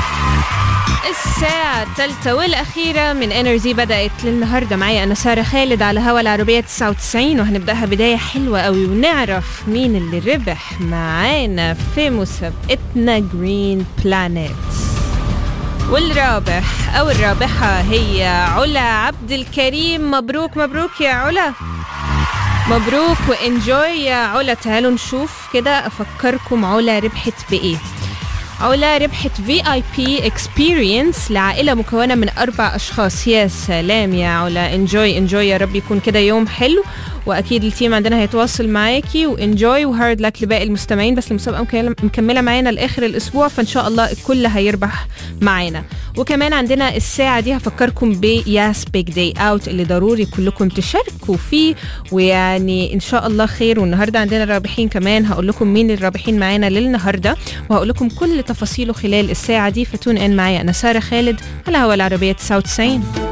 الساعة الثالثة والأخيرة من انرجي بدأت للنهاردة معايا أنا سارة خالد على هوا العربية 99 وهنبدأها بداية حلوة قوي ونعرف مين اللي ربح معانا في مسابقتنا جرين بلانيت والرابح أو الرابحة هي علا عبد الكريم مبروك مبروك يا علا مبروك وانجوي يا علا تعالوا نشوف كده أفكركم علا ربحت بإيه علا ربحت في اي بي اكسبيرينس لعائله مكونه من اربع اشخاص يا سلام يا علا انجوي انجوي يا رب يكون كده يوم حلو واكيد التيم عندنا هيتواصل معاكي وانجوي وهارد لك لباقي المستمعين بس المسابقه مكملة- مكمله معانا لاخر الاسبوع فان شاء الله الكل هيربح معانا وكمان عندنا الساعه دي هفكركم بياس بيج داي اوت اللي ضروري كلكم تشاركوا فيه ويعني ان شاء الله خير والنهارده عندنا رابحين كمان هقول لكم مين الرابحين معانا للنهارده وهقول لكم كل تفاصيله خلال الساعه دي فتون ان معايا انا ساره خالد على هوا العربيه 99